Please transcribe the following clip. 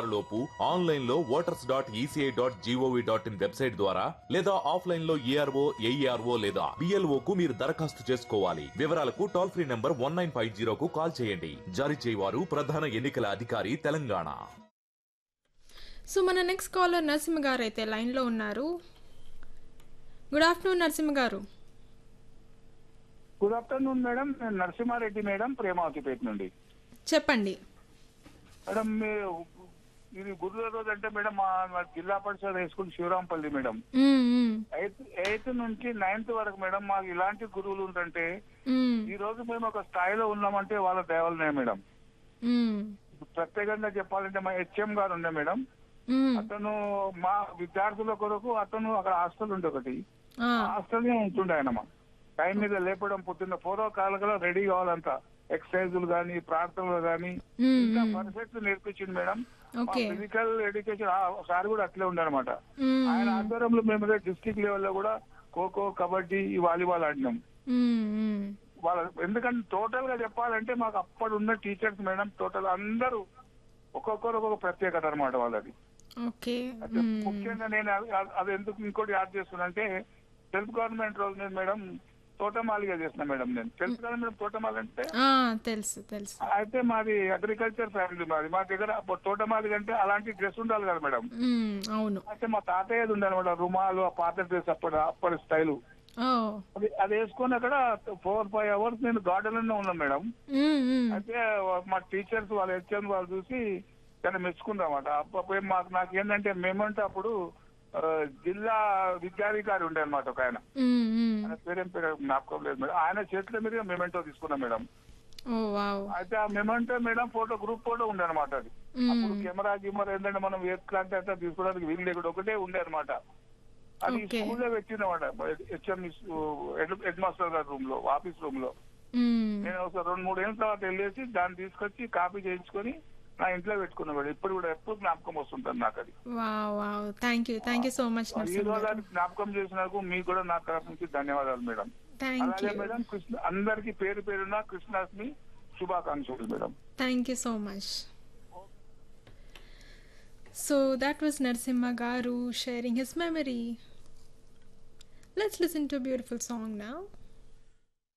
ఆరు లోపు ఆన్లైన్ లో voters dot ECI dot GOV dot in website ద్వారా లేదా ఆఫ్లైన్ లో ఏఆర్ఓ ఏఈఆర్ఓ లేదా బిఎల్ఓ కు మీరు దరఖాస్తు చేసుకోవాలి వివరాలకు toll free number one nine five జీరోకు కాల్ చేయండి జారీ చేయవారు ప్రధాన ఎన్నికల అధికారి తెలంగాణ సో మన నెక్స్ట్ కాలర్ నరసింహ గారు అయితే లైన్లో ఉన్నారు గుడ్ ఆఫ్టర్నూన్ నరసింహ గారు గుడ్ ఆఫ్టర్నూన్ మేడం నేను నరసింహారెడ్డి మేడం ప్రేమావతిపేట నుండి చెప్పండి మేడం మీ ఇది గురుల రోజు అంటే మేడం మా మా Zilla Parishad high school Sivarampalli madam మ్మ్, మ్మ్, ఎయిత్ ఎయిత్ నుంచి నైన్త్ వరకు మేడం మాకు ఇలాంటి గురువులు ఉంటుంటే మ్మ్, ఈ రోజు మేము ఒక స్థాయిలో ఉన్నామంటే వాళ్ళ దేవలనే మేడం మ్మ్, ప్రత్యేకంగా చెప్పాలంటే మా హెచ్ఎం గారు ఉండే మేడం మ్మ్. అతను మా విద్యార్థుల కొరకు అతను అక్కడ హాస్టల్ ఉండే ఒకటి ఆ, హాస్టల్ ఉంటుండే ఆయన మా టైం మీద లేపడం పొద్దున్న పూర్వకాలంలో రెడీ కావాలంట ఎక్సర్సైజులు కానీ ప్రార్థనలు కానీ మ్మ్, ఇంకా మ్మ్. పర్ఫెక్ట్ నేర్పించింది madam okay physical education sir కూడా అట్లే ఉన్నారు అనమాట మ్మ్, ఆయన ఆధ్వర్యంలో మేము డిస్ట్రిక్ట్ లెవెల్లో కూడా ఖోఖో కబడ్డీ ఈ వాలీబాల్ ఆడినాం మ్మ్, మ్మ్. వాళ్ళ ఎందుకంటే టోటల్ గా చెప్పాలంటే మాకు అప్పుడు ఉన్న టీచర్స్ మేడం టోటల్ అందరూ ఒక్కొక్కరు ఒక్కొక్క ప్రత్యేకత అనమాట వాళ్ళది ఓకే అయితే మ్మ్. ముఖ్యంగా నేను అది- అది ఎందుకు ఇంకోటి యాడ్ చేస్తున్నా సెల్ఫ్ గవర్నమెంట్ రోజు మీద మేడం తోటమాలిగా చేసిన మేడం నేను తెలుసు కదా మేడం తోటమాలి అంటే ఆ, తెలుసు తెలుసు అయితే మాది అగ్రికల్చర్ ఫ్యామిలీ మాది మా దగ్గర అప్పుడు తోటమాలి అంటే అలాంటి డ్రెస్ ఉండాలి కదా మేడం మ్మ్, అవును అయితే మా తాతయ్యది ఉండే అనమాట రుమాలు ఆ పాత డ్రెస్ అప్పుడు అప్పటి స్టైల్ ఓ అది అది వేసుకొని అక్కడ ఫోర్ ఫైవ్ అవర్స్ నేను గార్డెన్ లోనే ఉన్నాను మేడం మ్మ్, మ్మ్. అయితే మా టీచర్స్ వాళ్ళు హెచ్ఎం వాళ్ళు చూసి చాలా మెచ్చుకున్నామాట అప్పుడు మాకు నాకు ఏంటంటే మేమంటే అప్పుడు ఆ, జిల్లా విద్యాధికారి ఉండే అనమాట ఒక ఆయన మ్మ్, మ్మ్. ఆయన పేరేం పేరు జ్ఞాపకం లేదు మేడం ఆయన చేతుల మీద మెమెంటో తీసుకున్నాం మేడం ఓ వావ్ అయితే ఆ memento madam photo group photo ఉండే అనమాట అది అప్పుడు కెమెరా గిమెరా ఏంటంటే మనం ఎట్లాంటి అట్లా తీసుకోవడానికి వీలు లేకుండా ఒకటే ఉండే అనమాట అది Okay. స్కూల్లో పెట్టినమాట హెచ్ఎం హెడ్ మాస్టర్ గారి రూమ్ లో ఆఫీస్ రూమ్ లో మ్మ్. నేను ఒక రెండు మూడు ఏళ్ళ తర్వాత వెళ్ళేసి దాన్ని తీసుకొచ్చి కాపీ చేయించుకొని నా ఇంట్లో పెట్టుకున్నా మేడం ఇప్పుడు కూడా ఎప్పుడు జ్ఞాపకం వస్తుంటుంది నాకు అది wow wow thank you thank you so much ఈ నరసింహ రోజు గారు అది జ్ఞాపకం చేసినందుకు మీకు కూడా నా తరఫు నుంచి ధన్యవాదాలు మేడం థ్యాంక్ అలాగే యూ మేడం కృష్ణ అందరికి పేరు పేరున కృష్ణాష్టమి శుభాకాంక్షలు madam Thank you so much. So that was Narsimha Garu sharing his memory. Let's listen to a beautiful song now.